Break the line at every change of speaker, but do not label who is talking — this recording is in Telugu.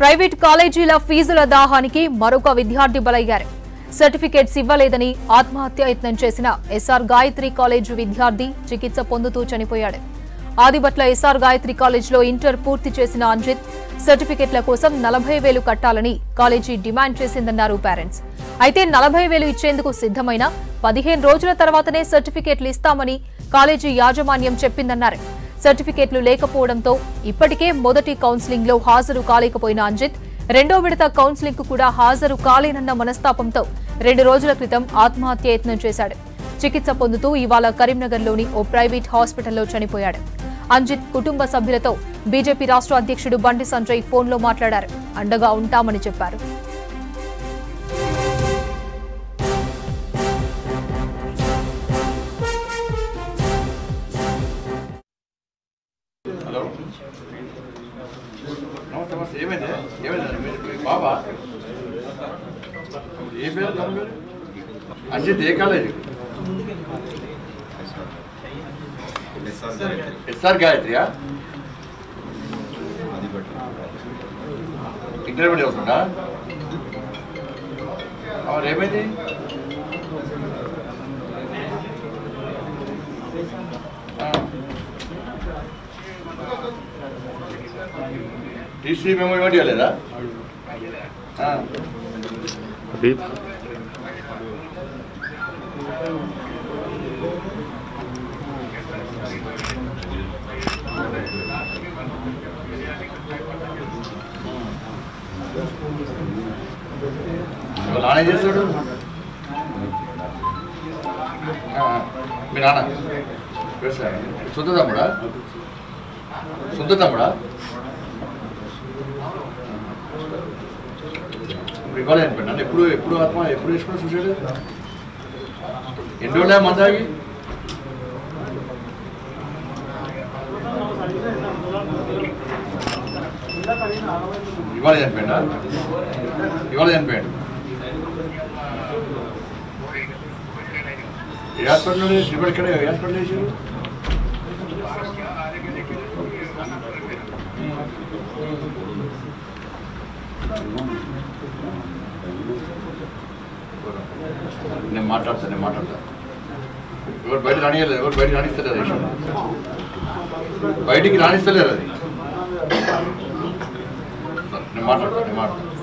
ప్రైవేట్ కాలేజీల ఫీజుల దాహానికి మరొక విద్యార్థి బలయ్యారు సర్టిఫికేట్స్ ఇవ్వలేదని ఆత్మహత్యాయత్నం చేసిన ఎస్ఆర్ గాయత్రి కాలేజు విద్యార్థి చికిత్స పొందుతూ చనిపోయాడు ఆదిబట్ల ఎస్ఆర్ గాయత్రి కాలేజీలో ఇంటర్ పూర్తి చేసిన అంజిత్ సర్టిఫికెట్ల కోసం నలభై వేలు కట్టాలని కాలేజీ డిమాండ్ చేసిందన్నారు పేరెంట్స్ అయితే నలభై వేలు ఇచ్చేందుకు సిద్ధమైన పదిహేను రోజుల తర్వాతనే సర్టిఫికెట్లు ఇస్తామని కాలేజీ యాజమాన్యం చెప్పిందన్నారు సర్టిఫికెట్లు లేకపోవడంతో ఇప్పటికే మొదటి కౌన్సిలింగ్ లో హాజరు కాలేకపోయిన అంజిత్ రెండో విడత కౌన్సిలింగ్ కు కూడా హాజరు కాలేనన్న మనస్తాపంతో రెండు రోజుల క్రితం ఆత్మహత్యయత్నం చేశాడు చికిత్స పొందుతూ ఇవాళ కరీంనగర్లోని ఓ ప్రైవేట్ హాస్పిటల్లో చనిపోయాడు అంజిత్ కుటుంబ సభ్యులతో బీజేపీ రాష్ట్ర అధ్యక్షుడు బండి సంజయ్ ఫోన్లో మాట్లాడారు అండగా ఉంటామని చెప్పారు
హలో నమస్తే నమస్తే ఏమైంది ఏమైంది మీరు మీ బాబా ఏ పేరు తమ పేరు అంజిత్ ఏ కాలేజ్ ఎస్ఆర్ గాయత్రియా ఇంటర్మీడియట్ అవుతుందా అవును ఏమైంది ఆ. టీసీ మేము ఇవ్వండి లేదా
హబీబ్
నాన్న ఏం చేస్తాడు ఆ, ఆ. మీ నాన్న వ్యవసాయం సొంత తమ్ముడా సొంత తమ్ముడా ఇప్పుడు ఇవ్వాలి అనిపోయింది నన్ను ఎప్పుడు ఎప్పుడు ఆత్మ ఎప్పుడు వేసుకున్నా చూసాడు ఎన్ని రోజులే మందాగి ఇవాళ చనిపోయిందా ఇవాళ చనిపోయాడు ఏ హాస్పిటల్ ఇప్పుడు ఇక్కడ ఏ హాస్పిటల్ వేసారు నేను మాట్లాడతాను నేను మాట్లాడతాను ఎవరు బయట రానియలేదు ఎవరు బయట రాణిస్తలేరు ఈ విషయం. బయటికి రాణిస్తలేరు అది సరే, నేను మాట్లాడతాను నేను మాట్లాడతాను